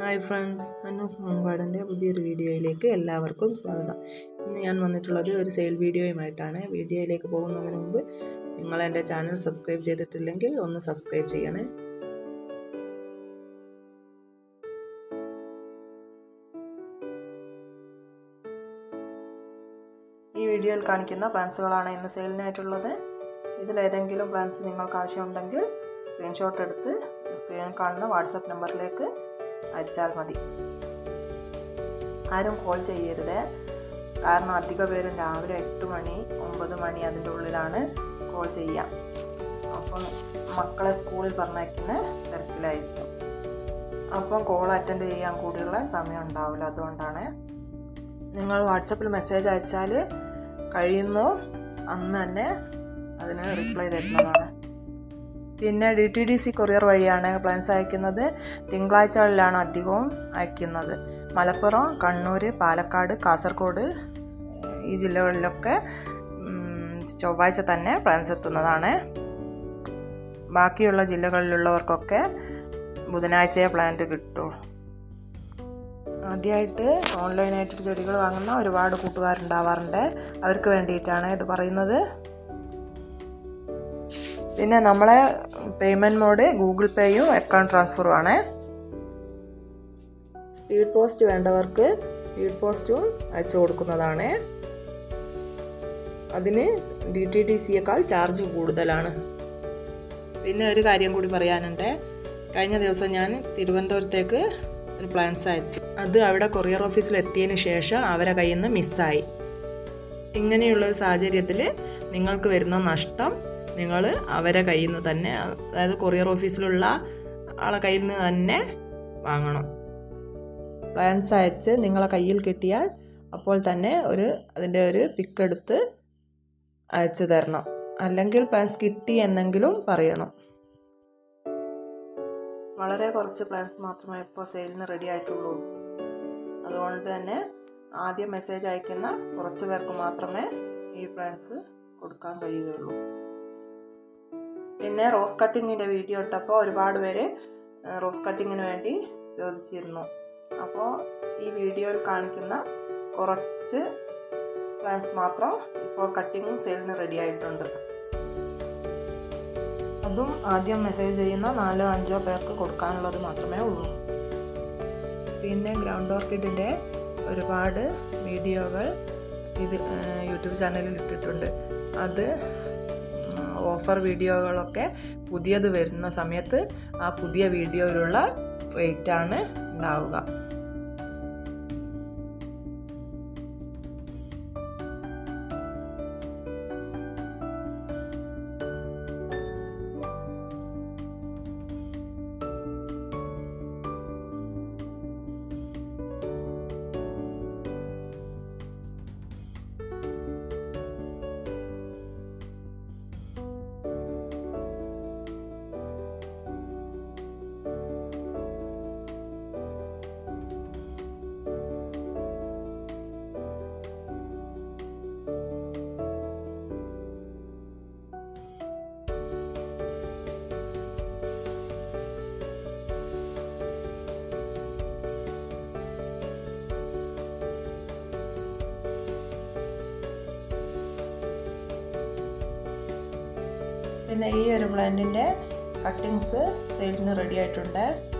hi friends അന്നൂസ് ഹോംഗാർഡൻ്റെ പുതിയൊരു വീഡിയോയിലേക്ക് എല്ലാവർക്കും സ്വാഗതം ഇന്ന് ഞാൻ വന്നിട്ടുള്ളത് ഒരു സെയിൽ വീഡിയോയുമായിട്ടാണ് വീഡിയോയിലേക്ക് പോകുന്നതിന് മുമ്പ് നിങ്ങൾ എൻ്റെ ചാനൽ സബ്സ്ക്രൈബ് ചെയ്തിട്ടില്ലെങ്കിൽ ഒന്ന് സബ്സ്ക്രൈബ് ചെയ്യണേ ഈ വീഡിയോയിൽ കാണിക്കുന്ന പ്ലാൻസുകളാണ് ഇന്ന് സെയിലിനായിട്ടുള്ളത് ഇതിലേതെങ്കിലും പ്ലാൻസ് നിങ്ങൾക്ക് ആവശ്യമുണ്ടെങ്കിൽ സ്ക്രീൻഷോട്ട് എടുത്ത് സ്ക്രീനിൽ കാണുന്ന വാട്സപ്പ് നമ്പറിലേക്ക് അയച്ചാൽ മതി ആരും കോൾ ചെയ്യരുത് കാരണം അധിക പേരും രാവിലെ എട്ട് മണി ഒമ്പത് മണി അതിൻ്റെ ഉള്ളിലാണ് കോൾ ചെയ്യുക അപ്പം മക്കളെ സ്കൂളിൽ പറഞ്ഞയക്കുന്ന തിരക്കിലായിരിക്കും അപ്പം കോൾ അറ്റൻഡ് ചെയ്യാൻ കൂടിയുള്ള സമയം ഉണ്ടാവില്ല അതുകൊണ്ടാണ് നിങ്ങൾ വാട്സപ്പിൽ മെസ്സേജ് അയച്ചാൽ കഴിയുന്നോ അന്ന് തന്നെ അതിന് റിപ്ലൈ തരുന്നതാണ് പിന്നെ D T D C courier വഴിയാണ് പ്ലാൻസ് അയക്കുന്നത് തിങ്കളാഴ്ചകളിലാണ് അധികവും അയക്കുന്നത് മലപ്പുറം കണ്ണൂർ പാലക്കാട് കാസർഗോഡ് ഈ ജില്ലകളിലൊക്കെ ചൊവ്വാഴ്ച തന്നെ പ്ലാൻസ് എത്തുന്നതാണ് ബാക്കിയുള്ള ജില്ലകളിലുള്ളവർക്കൊക്കെ ബുധനാഴ്ചയെ പ്ലാന്റ് കിട്ടുള്ളൂ ആദ്യമായിട്ട് ഓൺലൈനായിട്ട് ചെടികൾ വാങ്ങുന്ന ഒരുപാട് കൂട്ടുകാരുണ്ടാവാറുണ്ട് അവർക്ക് വേണ്ടിയിട്ടാണ് ഇത് പറയുന്നത് പിന്നെ നമ്മളെ പേയ്മെൻറ്റ് മോഡ് ഗൂഗിൾ പേയും അക്കൗണ്ട് ട്രാൻസ്ഫറും ആണ് സ്പീഡ് പോസ്റ്റ് വേണ്ടവർക്ക് സ്പീഡ് പോസ്റ്റും അയച്ചു കൊടുക്കുന്നതാണ് അതിന് ഡി ടി ടി സിയേക്കാൾ ചാർജ് കൂടുതലാണ് പിന്നെ ഒരു കാര്യം കൂടി പറയാനുണ്ട് കഴിഞ്ഞ ദിവസം ഞാൻ തിരുവനന്തപുരത്തേക്ക് ഒരു പ്ലാൻസ് അയച്ചു അത് അവിടെ കൊറിയർ ഓഫീസിൽ എത്തിയതിന് ശേഷം അവരെ കയ്യിൽ നിന്ന് മിസ്സായി ഇങ്ങനെയുള്ളൊരു സാഹചര്യത്തിൽ നിങ്ങൾക്ക് വരുന്ന നഷ്ടം നിങ്ങൾ അവരെ കയ്യിൽ നിന്ന് തന്നെ അതായത് കൊറിയർ ഓഫീസിലുള്ള ആളെ കയ്യിൽ നിന്ന് തന്നെ വാങ്ങണം പ്ലാൻസ് അയച്ച് നിങ്ങളെ കയ്യിൽ കിട്ടിയാൽ അപ്പോൾ തന്നെ ഒരു അതിൻ്റെ ഒരു പിക്ക് എടുത്ത് അയച്ചു തരണം അല്ലെങ്കിൽ പ്ലാൻസ് കിട്ടി എന്നെങ്കിലും പറയണം വളരെ കുറച്ച് പ്ലാൻസ് മാത്രമേ ഇപ്പോൾ സെയിലിന് റെഡി ആയിട്ടുള്ളൂ അതുകൊണ്ട് തന്നെ ആദ്യം മെസ്സേജ് അയക്കുന്ന കുറച്ച് പേർക്ക് മാത്രമേ ഈ പ്ലാൻസ് കൊടുക്കാൻ കഴിയുകയുള്ളൂ പിന്നെ റോസ് കട്ടിങ്ങിൻ്റെ വീഡിയോ ഇട്ടപ്പോൾ ഒരുപാട് പേര് റോസ് കട്ടിങ്ങിന് വേണ്ടി ചോദിച്ചിരുന്നു അപ്പോൾ ഈ വീഡിയോയിൽ കാണിക്കുന്ന കുറച്ച് പ്ലാൻസ് മാത്രം ഇപ്പോൾ കട്ടിങ് സെയിലിന് റെഡി ആയിട്ടുണ്ട് അതും ആദ്യം മെസ്സേജ് ചെയ്യുന്ന നാലോ അഞ്ചോ പേർക്ക് കൊടുക്കാനുള്ളത് മാത്രമേ ഉള്ളൂ പിന്നെ ഗ്രൗണ്ട് ഓർക്കിഡിൻ്റെ ഒരുപാട് വീഡിയോകൾ ഇത് യൂട്യൂബ് ചാനലിൽ ഇട്ടിട്ടുണ്ട് അത് ഓഫർ വീഡിയോകളൊക്കെ പുതിയത് വരുന്ന സമയത്ത് ആ പുതിയ വീഡിയോയിലുള്ള റേറ്റാണ് ഉണ്ടാവുക പിന്നെ ഈ ഒരു പ്ലാന്റിൻ്റെ കട്ടിങ്സ് സെയിലിന് റെഡി ആയിട്ടുണ്ട്